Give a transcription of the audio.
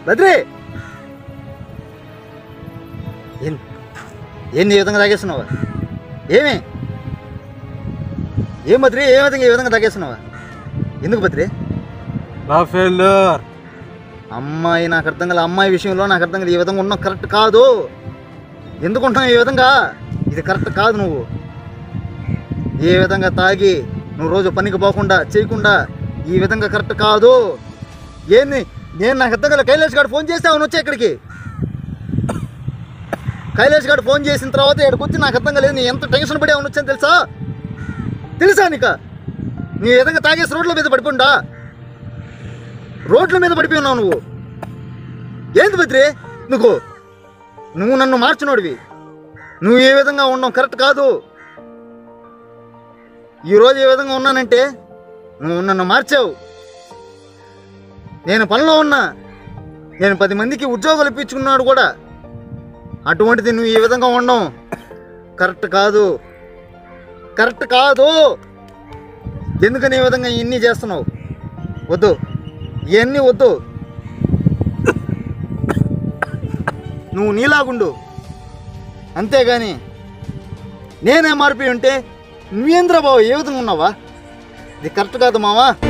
బద్రి ఏం ఏంది ఈ విధంగా తాగేస్తున్నావా ఏమి ఏం బద్రి ఏ విధంగా ఈ విధంగా తాగేస్తున్నావా ఎందుకు బద్రి నా ఫెయిల్యూర్ అమ్మాయి నాకు అర్థం కాదు అమ్మాయి విషయంలో నాకు అర్థం కాదు ఈ విధంగా ఉన్నావు కరెక్ట్ కాదు ఎందుకు ఉంటున్నావు ఈ విధంగా ఇది కరెక్ట్ కాదు నువ్వు ఏ విధంగా తాగి నువ్వు రోజు పనికి పోకుండా చేయకుండా ఈ విధంగా కరెక్ట్ కాదు ఏంది నేను నాకు అర్థం కాదు కైలాష్ గారు ఫోన్ చేస్తే అవును వచ్చా ఇక్కడికి కైలాష్ గారు ఫోన్ చేసిన తర్వాత ఇక్కడికి వచ్చి నాకు అర్థం కాలేదు నేను ఎంత టెన్షన్ పడి అవును వచ్చాను తెలుసా తెలుసా నీకు నీ ఈ విధంగా తాగేసి రోడ్ల మీద పడిపోండా రోడ్ల మీద పడిపోయి ఉన్నావు నువ్వు ఏంది బద్రి నువ్వు నువ్వు నన్ను మార్చినోడివి నువ్వు ఏ విధంగా ఉన్నావు కరెక్ట్ కాదు ఈరోజు ఏ విధంగా ఉన్నానంటే నువ్వు నన్ను మార్చావు నేను పనిలో ఉన్నా నేను పది మందికి ఉద్యోగాలు ఇప్పించుకున్నాడు కూడా అటువంటిది నువ్వు ఈ విధంగా ఉండవు కరెక్ట్ కాదు కరెక్ట్ కాదు ఎందుకని ఈ విధంగా ఇన్ని చేస్తున్నావు వద్దు ఇవన్నీ వద్దు నువ్వు నీలాగుండు అంతేగాని నేనే మారిపోయి ఉంటే నువ్వేంద్ర బాబు ఏ విధంగా ఉన్నావా ఇది కరెక్ట్ కాదు మావా